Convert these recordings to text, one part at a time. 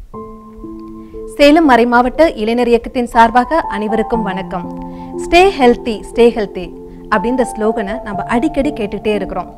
சேலம் மறைமாவட்ட இளைஞர் இயக்கத்தின் சார்பாக அனைவருக்கும் வணக்கம் ஸ்டே ஹெல்த்தி ஸ்டே ஹெல்த்தி அப்படின்ற ஸ்லோகனை நம்ம அடிக்கடி கேட்டுட்டே இருக்கிறோம்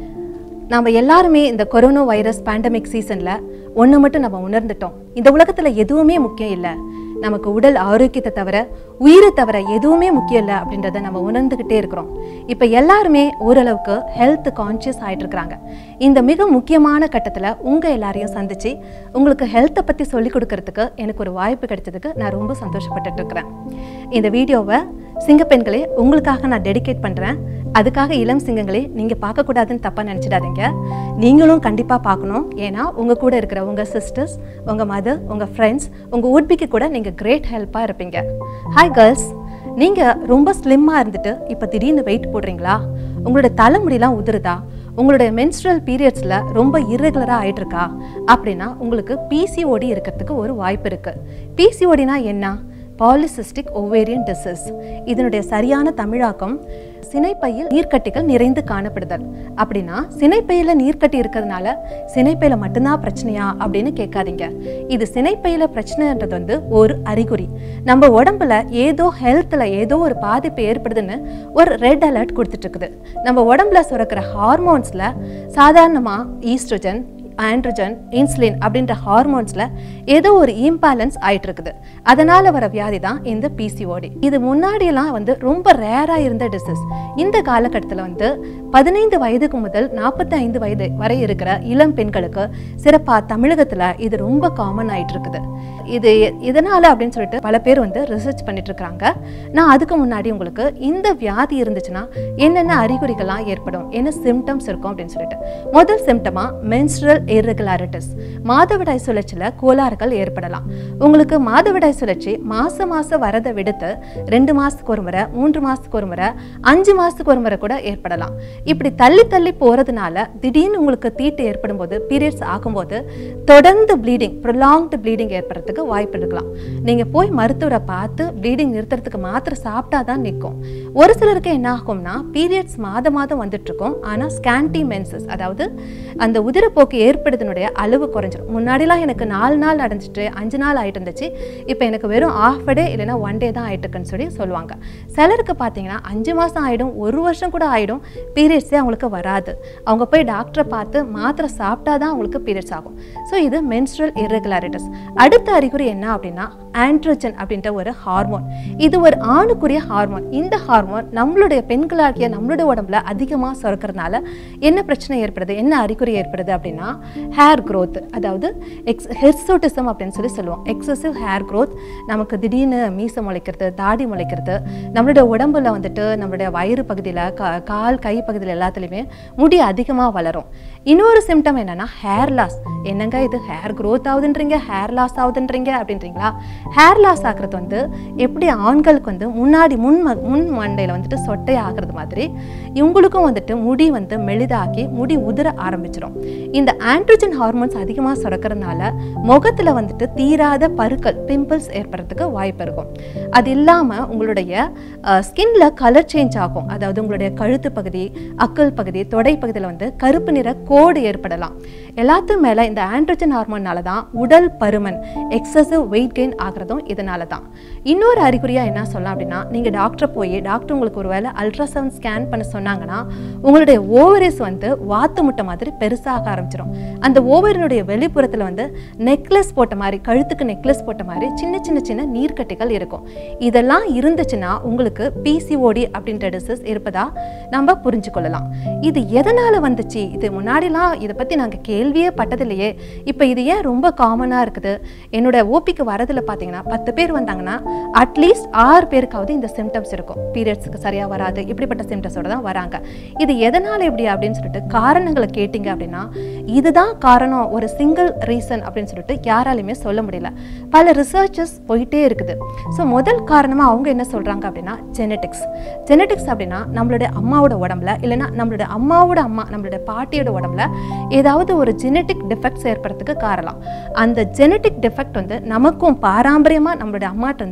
நம்ம எல்லாருமே இந்த கொரோனா வைரஸ் பேண்டமிக் சீசனில் ஒன்று மட்டும் நம்ம உணர்ந்துட்டோம் இந்த உலகத்தில் எதுவுமே முக்கியம் இல்லை நமக்கு உடல் ஆரோக்கியத்தை தவிர உயிரை தவிர எதுவுமே முக்கியம் இல்லை அப்படின்றத நம்ம உணர்ந்துக்கிட்டே இருக்கிறோம் இப்போ எல்லாருமே ஓரளவுக்கு ஹெல்த் கான்ஷியஸ் ஆயிட்டு இருக்கிறாங்க இந்த மிக முக்கியமான கட்டத்தில் உங்கள் எல்லாரையும் சந்திச்சு உங்களுக்கு ஹெல்த்தை பற்றி சொல்லிக் கொடுக்கறதுக்கு எனக்கு ஒரு வாய்ப்பு கிடைச்சதுக்கு நான் ரொம்ப சந்தோஷப்பட்டுட்டு இருக்கிறேன் இந்த வீடியோவை சிங்கப்பெண்களே உங்களுக்காக நான் டெடிகேட் பண்ணுறேன் அதுக்காக இளம் சிங்கங்களே நீங்கள் பார்க்கக்கூடாதுன்னு தப்பாக நினச்சிடாதீங்க நீங்களும் கண்டிப்பாக பார்க்கணும் ஏன்னா உங்கள் கூட இருக்கிற உங்கள் சிஸ்டர்ஸ் உங்கள் மதர் உங்கள் ஃப்ரெண்ட்ஸ் உங்கள் உட்பிக்கு கூட நீங்கள் கிரேட் ஹெல்ப்பாக இருப்பீங்க ஹாய் கேர்ள்ஸ் நீங்கள் ரொம்ப ஸ்லிம்மாக இருந்துட்டு இப்போ திடீர்னு வெயிட் போடுறீங்களா உங்களோட தலைமுடிலாம் உதிருதா உங்களுடைய மென்ஸ்ட்ரல் பீரியட்ஸில் ரொம்ப இர்ரெகுலராக ஆயிட்டு இருக்கா அப்படின்னா உங்களுக்கு பிசிஓடி இருக்கிறதுக்கு ஒரு வாய்ப்பு இருக்குது பிசிஓடினா என்ன பாலிசிஸ்டிக் ஓவேரியன் டிசீஸ் இதனுடைய சரியான தமிழாக்கம் சினைப்பையில் நீர்க்கட்டிகள் நிறைந்து காணப்படுதல் அப்படின்னா சினைப்பையில நீர்க்கட்டி இருக்கிறதுனால சினைப்பையில மட்டும்தான் பிரச்சனையா அப்படின்னு கேட்காதீங்க இது சினைப்பையில பிரச்சனைன்றது வந்து ஒரு அறிகுறி நம்ம உடம்புல ஏதோ ஹெல்த்ல ஏதோ ஒரு பாதிப்பு ஏற்படுதுன்னு ஒரு ரெட் அலர்ட் கொடுத்துட்டு இருக்குது நம்ம உடம்புல சுரக்கிற ஹார்மோன்ஸ்ல சாதாரணமா ஈஸ்ட்ரோஜன் ஆண்ட்ரஜன் இன்சுலின் அப்படின்ற ஹார்மோன்ஸில் ஏதோ ஒரு இம்பேலன்ஸ் ஆயிட்டு இருக்குது அதனால வர வியாதி தான் இந்த பிசிஓடி இது முன்னாடியெல்லாம் வந்து ரொம்ப ரேராக இருந்த டிசீஸ் இந்த காலகட்டத்தில் வந்து பதினைந்து வயதுக்கு முதல் நாற்பத்தி ஐந்து வயது வரை இருக்கிற இளம் பெண்களுக்கு சிறப்பாக தமிழகத்தில் இது ரொம்ப காமன் ஆயிட்டு இருக்குது இது இதனால அப்படின்னு சொல்லிட்டு பல பேர் வந்து ரிசர்ச் பண்ணிட்டு இருக்காங்க நான் அதுக்கு முன்னாடி உங்களுக்கு இந்த வியாதி இருந்துச்சுன்னா என்னென்ன அறிகுறிகள்லாம் ஏற்படும் என்ன சிம்டம்ஸ் இருக்கும் அப்படின்னு சொல்லிட்டு முதல் சிம்டமா மென்ஸ்ட்ரல் irregularities மாதவிடாய் சுழற்சியில் கோளாறுகள் ஏற்படலாம் உங்களுக்கு மாதவிடாய் சுழற்சி மாசம் மாசம் வரதை விடுத்து ரெண்டு மாசத்துக்கு ஒரு முறை மூன்று மாசத்துக்கு ஒரு முறை அஞ்சு மாசத்துக்கு ஒரு முறை கூட ஏற்படலாம் இப்படி தள்ளி தள்ளி போறதுனால திடீர்னு உங்களுக்கு தீட்டு ஏற்படும் போது பீரியட்ஸ் ஆகும்போது தொடர்ந்து ப்ளீடிங் ப்ரொலாங்டு ப்ளீடிங் ஏற்படுறதுக்கு வாய்ப்பு இருக்கலாம் நீங்க போய் மருத்துவரை பார்த்து ப்ளீடிங் நிறுத்துறதுக்கு மாத்திரை சாப்பிட்டா தான் நிற்கும் ஒரு சிலருக்கு என்ன ஆகும்னா பீரியட்ஸ் மாதம் மாதம் வந்துட்டு இருக்கும் ஆனா ஸ்கேன்டி மென்சஸ் அதாவது அந்த உதிரப்போக்கு ஏற்படுத்தினுடைய அளவு குறைஞ்சிரும் முன்னாடிலாம் எனக்கு நாலு நாள் அடைஞ்சிட்டு அஞ்சு நாள் ஆயிட்டு இருந்துச்சு இப்போ எனக்கு வெறும் ஆஃப் டே இல்லைன்னா ஒன் டே தான் ஆயிட்டு இருக்குன்னு சொல்லி சொல்லுவாங்க சிலருக்கு பார்த்தீங்கன்னா அஞ்சு மாதம் ஆயிடும் ஒரு வருஷம் கூட ஆயிடும் பீரியட்ஸே அவங்களுக்கு வராது அவங்க போய் டாக்டரை பார்த்து மாத்திரை சாப்பிட்டா தான் அவங்களுக்கு பீரியட்ஸ் ஆகும் ஸோ இது மென்ஸ்ட்ரல் irregularities அடுத்த அறிகுறி என்ன அப்படின்னா ஆண்ட்ரோஜன் அப்படின்ற ஒரு ஹார்மோன் இது ஒரு ஆணுக்குரிய ஹார்மோன் இந்த ஹார்மோன் நம்மளுடைய பெண்களாகிய நம்மளுடைய உடம்புல அதிகமாக சுரக்கிறதுனால என்ன பிரச்சனை ஏற்படுது என்ன அறிகுறி ஏற்படுது அப்படின்னா ஹேர் growth அதாவது எக்ஸ் ஹெர்சோட்டிசம் அப்படின்னு சொல்லி சொல்லுவோம் எக்ஸசிவ் ஹேர் growth நமக்கு திடீர்னு மீசை முளைக்கிறது தாடி முளைக்கிறது நம்மளுடைய உடம்புல வந்துட்டு நம்மளுடைய வயிறு பகுதியில் கால் கை பகுதியில் எல்லாத்துலேயுமே முடி அதிகமாக வளரும் இன்னொரு சிம்டம் என்னன்னா ஹேர் லாஸ் என்னங்க இது ஹேர் growth ஆகுதுன்றீங்க ஹேர் லாஸ் ஆகுதுன்றீங்க அப்படின்றீங்களா ஹேர் லாஸ் ஆகுறது வந்து எப்படி ஆண்களுக்கு வந்து முன்னாடி முன் ம- முன் மண்டையில் வந்துட்டு சொட்டை ஆகுறது மாதிரி இவங்களுக்கும் வந்துட்டு முடி வந்து மெலிதாக்கி முடி உதிர ஆரம்பிச்சிடும் இந்த ஆண்ட்ரோஜன் ஹார்மோன்ஸ் அதிகமாக சுரக்கிறதுனால முகத்தில் வந்துட்டு தீராத பருக்கள் பிம்பிள்ஸ் ஏற்படுறதுக்கு வாய்ப்பு இருக்கும் அது இல்லாமல் உங்களுடைய ஸ்கின்ல கலர் சேஞ்ச் ஆகும் அதாவது உங்களுடைய கழுத்து பகுதி அக்கல் பகுதி தொடை பகுதியில் வந்து கருப்பு நிற கோடு ஏற்படலாம் எல்லாத்துக்கும் மேலே இந்த ஆண்ட்ரோஜன் ஹார்மோன்னால தான் உடல் பருமன் எக்ஸசிவ் வெயிட் கெயின் ஆகிறதும் இதனால தான் இன்னொரு அறிகுறியாக என்ன சொல்லலாம் அப்படின்னா நீங்கள் டாக்டர் போய் டாக்டர் உங்களுக்கு ஒரு வேளை அல்ட்ராசவுண்ட் ஸ்கேன் பண்ண சொன்னாங்கன்னா உங்களுடைய ஓவரிஸ் வந்து வாத்து முட்டை மாதிரி பெருசாக ஆரம்பிச்சிடும் அந்த ஓவரினுடைய வெளிப்புறத்தில் வந்து நெக்லஸ் போட்ட மாதிரி கழுத்துக்கு நெக்லஸ் போட்ட மாதிரி சின்ன சின்ன சின்ன நீர்க்கட்டிகள் இருக்கும் இதெல்லாம் இருந்துச்சுன்னா உங்களுக்கு பிசிஓடி அப்படின்ற டிசீஸ் இருப்பதா நம்ம புரிஞ்சு கொள்ளலாம் இது எதனால வந்துச்சு இது முன்னாடிலாம் இதை பற்றி நாங்கள் கேள்வியே பட்டதில்லையே இப்போ இது ஏன் ரொம்ப காமனாக இருக்குது என்னோட ஓபிக்கு வரதில் பார்த்தீங்கன்னா பத்து பேர் வந்தாங்கன்னா அட்லீஸ்ட் ஆறு பேருக்காவது இந்த சிம்டம்ஸ் இருக்கும் பீரியட்ஸுக்கு சரியாக வராது இப்படிப்பட்ட சிம்டம்ஸோட தான் வராங்க இது எதனால் இப்படி அப்படின்னு சொல்லிட்டு காரணங்களை கேட்டிங்க அப்படின்னா இதுதான் காரணம் ஒரு சிங்கிள் ரீசன் அப்படின்னு சொல்லிட்டு யாராலையுமே சொல்ல முடியல பல ரிசர்ச்சஸ் போயிட்டே இருக்குது ஸோ முதல் காரணமாக அவங்க என்ன சொல்கிறாங்க அப்படின்னா ஜெனட்டிக்ஸ் ஜெனட்டிக்ஸ் அப்படின்னா நம்மளுடைய அம்மாவோட உடம்புல இல்லைன்னா நம்மளுடைய அம்மாவோட அம்மா நம்மளுடைய பாட்டியோட உடம்புல ஏதாவது ஒரு ஜெனட்டிக் டிஃபெக்ட்ஸ் ஏற்படுறதுக்கு காரணம் அந்த ஜெனட்டிக் டிஃபெக்ட் வந்து நமக்கும் பாரம்பரியமாக நம்மளுடைய அம்மாட்ட இருந்து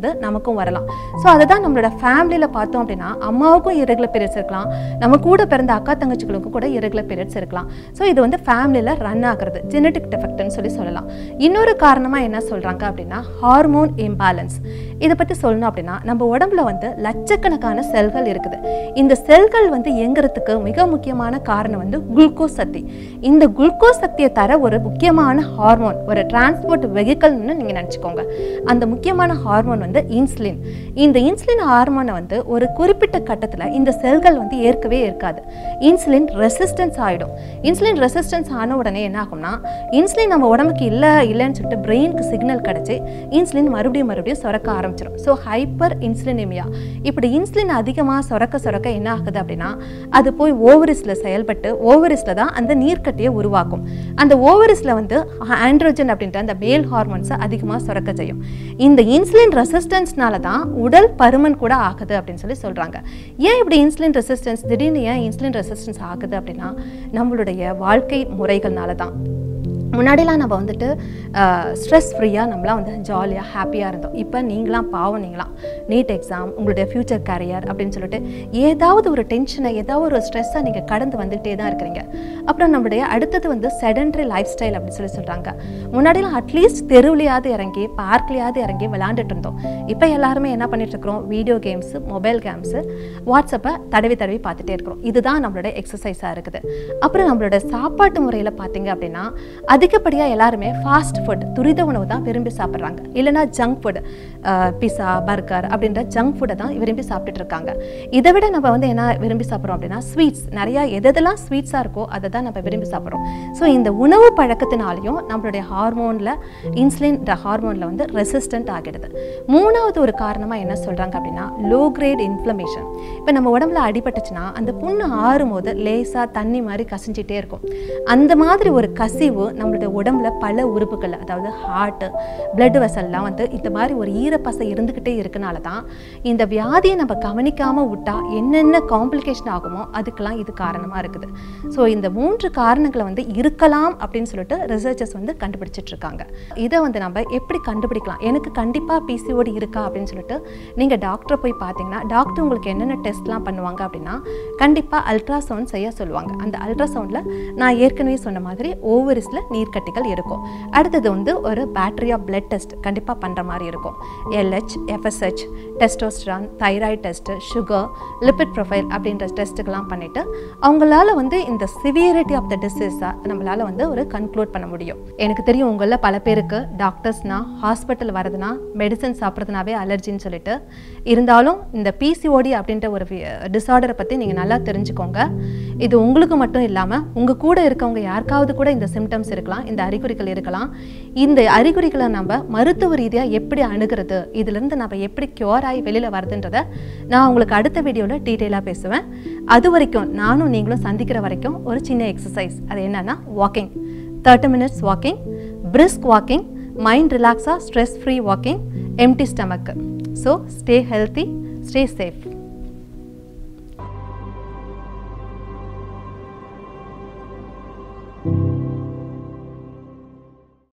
வந்து நமக்கும் வரலாம் ஸோ அதுதான் நம்மளோட ஃபேமிலியில் பார்த்தோம் அப்படின்னா அம்மாவுக்கும் irregular periods இருக்கலாம் நம்ம கூட பிறந்த அக்கா தங்கச்சிகளுக்கும் கூட irregular periods இருக்கலாம் ஸோ இது வந்து ஃபேமிலியில் ரன் ஆகுறது ஜெனட்டிக் டெஃபெக்ட்னு சொல்லி சொல்லலாம் இன்னொரு காரணமாக என்ன சொல்கிறாங்க அப்படின்னா ஹார்மோன் இம்பேலன்ஸ் இதை பற்றி சொல்லணும் அப்படின்னா நம்ம உடம்புல வந்து லட்சக்கணக்கான செல்கள் இருக்குது இந்த செல்கள் வந்து இயங்குறதுக்கு மிக முக்கியமான காரணம் வந்து குளுக்கோஸ் சக்தி இந்த குளுக்கோஸ் சக்தியை தர ஒரு முக்கியமான ஹார்மோன் ஒரு டிரான்ஸ்போர்ட் வெஹிக்கல்னு நீங்கள் நினச்சிக்கோங்க அந்த முக்கியமான ஹார்மோன் வந்து இன்சுலின் இந்த இன்சுலின் ஹார்மோனை வந்து ஒரு குறிப்பிட்ட கட்டத்தில் இந்த செல்கள் வந்து ஏற்கவே இருக்காது இன்சுலின் ரெசிஸ்டன்ஸ் ஆகிடும் இன்சுலின் ரெசிஸ்டன்ஸ் ஆன உடனே என்ன ஆகும்னா இன்சுலின் நம்ம உடம்புக்கு இல்லை இல்லைன்னு சொல்லிட்டு பிரெயினுக்கு சிக்னல் கிடச்சி இன்சுலின் மறுபடியும் மறுபடியும் சுரக்க ஆரம்பிச்சிடும் ஸோ ஹைப்பர் இன்சுலினிமியா இப்படி இன்சுலின் அதிகமாக சுரக்க சுரக்க என்ன ஆகுது அப்படின்னா அது போய் ஓவரிஸில் செயல்பட்டு ஓவரிஸில் தான் அந்த நீர்க்கட்டியை உருவாக்கும் அந்த ஓவரிஸில் வந்து ஆண்ட்ரோஜன் அப்படின்ற அந்த மேல் ஹார்மோன்ஸை அதிகமாக சுரக்க செய்யும் இந்த இன்சுலின் ரெசிஸ்டன்ஸ்னால தான் உடல் பருமன் கூட ஆகுது அப்படின்னு சொல்லி சொல்கிறாங்க ஏன் இப்படி இன்சுலின் ரெசிஸ்டன்ஸ் திடீர்னு ஏன் இன்சுலின் ரெசிஸ்டன்ஸ் ஆகுது அப்படின்னா நம்மளுடைய வாழ்க்கை முறைகள்னால தான் முன்னாடிலாம் நம்ம வந்துட்டு ஸ்ட்ரெஸ் ஃப்ரீயாக நம்மளாம் வந்து ஜாலியாக ஹாப்பியாக இருந்தோம் இப்போ நீங்களாம் பாவம் நீங்களாம் நீட் எக்ஸாம் உங்களுடைய ஃப்யூச்சர் கேரியர் அப்படின்னு சொல்லிட்டு ஏதாவது ஒரு டென்ஷனை ஏதாவது ஒரு ஸ்ட்ரெஸ்ஸை நீங்கள் கடந்து வந்துகிட்டே தான் இருக்கிறீங்க அப்புறம் நம்மளுடைய அடுத்தது வந்து செடன்ட்ரி லைஃப் ஸ்டைல் அப்படின்னு சொல்லி சொல்கிறாங்க முன்னாடிலாம் அட்லீஸ்ட் தெருவுலையாவது இறங்கி பார்க்லையாவது இறங்கி விளையாண்டுட்டு இருந்தோம் இப்போ எல்லாருமே என்ன பண்ணிட்டு இருக்கிறோம் வீடியோ கேம்ஸு மொபைல் கேம்ஸு வாட்ஸ்அப்பை தடவி தடவி பார்த்துட்டே இருக்கிறோம் இதுதான் நம்மளோட எக்ஸசைஸாக இருக்குது அப்புறம் நம்மளோட சாப்பாட்டு முறையில் பார்த்தீங்க அப்படின்னா அதிகப்படியாக எல்லாருமே ஃபாஸ்ட் ஃபுட் துரித உணவு தான் விரும்பி சாப்பிட்றாங்க இல்லைன்னா ஜங்க் ஃபுட் பிஸா பர்கர் அப்படின்ற ஜங்க் ஃபுட்டை தான் விரும்பி சாப்பிட்டுட்டு இருக்காங்க இதை விட நம்ம வந்து என்ன விரும்பி சாப்பிட்றோம் அப்படின்னா ஸ்வீட்ஸ் நிறையா எதெல்லாம் ஸ்வீட்ஸாக இருக்கோ அதை தான் நம்ம விரும்பி சாப்பிட்றோம் ஸோ இந்த உணவு பழக்கத்தினாலையும் நம்மளுடைய ஹார்மோனில் இன்சுலின் ஹார்மோனில் வந்து ரெசிஸ்டன்ட் ஆகிடுது மூணாவது ஒரு காரணமாக என்ன சொல்கிறாங்க அப்படின்னா லோ கிரேட் இன்ஃப்ளமேஷன் இப்போ நம்ம உடம்புல அடிபட்டுச்சுன்னா அந்த புண்ணு ஆறும் போது லேசாக தண்ணி மாதிரி கசிஞ்சிட்டே இருக்கும் அந்த மாதிரி ஒரு கசிவு நம்மளுடைய உடம்புல பல உறுப்புகள் அதாவது ஹார்ட்டு பிளட் வெசல்லாம் வந்து இந்த மாதிரி ஒரு ஈரப்பசை இருந்துக்கிட்டே இருக்கனால தான் இந்த வியாதியை நம்ம கவனிக்காமல் விட்டா என்னென்ன காம்ப்ளிகேஷன் ஆகுமோ அதுக்கெல்லாம் இது காரணமாக இருக்குது ஸோ இந்த மூன்று காரணங்களை வந்து இருக்கலாம் அப்படின்னு சொல்லிட்டு ரிசர்ச்சர்ஸ் வந்து கண்டுபிடிச்சிட்டு இருக்காங்க இதை வந்து நம்ம எப்படி கண்டுபிடிக்கலாம் எனக்கு கண்டிப்பாக பிசிஓடி இருக்கா அப்படின்னு சொல்லிட்டு நீங்கள் டாக்டரை போய் பார்த்தீங்கன்னா டாக்டர் உங்களுக்கு என்னென்ன டெஸ்ட்லாம் பண்ணுவாங்க அப்படின்னா கண்டிப்பாக அல்ட்ராசவுண்ட் செய்ய சொல்லுவாங்க அந்த அல்ட்ராசவுண்டில் நான் ஏற்கனவே சொன்ன மாதிரி ஓவரிஸில் நீர்க்கட்டிகள் இருக்கும் அடுத்தது வந்து ஒரு பேட்டரி ஆஃப் பிளட் டெஸ்ட் கண்டிப்பாக பண்ணுற மாதிரி இருக்கும் LH FSH testosterone thyroid test sugar lipid profile அப்படின்ற டெஸ்ட்டுக்கெல்லாம் பண்ணிவிட்டு அவங்களால வந்து இந்த சிவியரிட்டி ஆஃப் த டிசீஸை நம்மளால் வந்து ஒரு கன்க்ளூட் பண்ண முடியும் எனக்கு தெரியும் உங்களில் பல பேருக்கு டாக்டர்ஸ்னால் ஹாஸ்பிட்டல் வரதுனா மெடிசன் சாப்பிட்றதுனாவே அலர்ஜின்னு சொல்லிட்டு இருந்தாலும் இந்த பிசிஓடி அப்படின்ற ஒரு டிசார்டரை பற்றி நீங்கள் நல்லா தெரிஞ்சுக்கோங்க இது உங்களுக்கு மட்டும் இல்லாமல் உங்கள் கூட இருக்கவங்க யாருக்காவது கூட இந்த சிம்டம்ஸ் இருக்கலாம் இந்த அறிகுறிகள் இருக்கலாம் இந்த அறிகுறிகளை நம்ம மருத்துவ ரீதியாக எப்படி அணுகிறது இதுலேருந்து நம்ம எப்படி க்யூர் ஆகி வெளியில் வருதுன்றதை நான் உங்களுக்கு அடுத்த வீடியோவில் டீட்டெயிலாக பேசுவேன் அது வரைக்கும் நானும் நீங்களும் சந்திக்கிற வரைக்கும் ஒரு சின்ன எக்ஸசைஸ் அது என்னன்னா walking thirty minutes walking brisk walking mind ரிலாக்ஸாக ஸ்ட்ரெஸ் ஃப்ரீ வாக்கிங் எம்டி ஸ்டமக்கு so stay healthy stay safe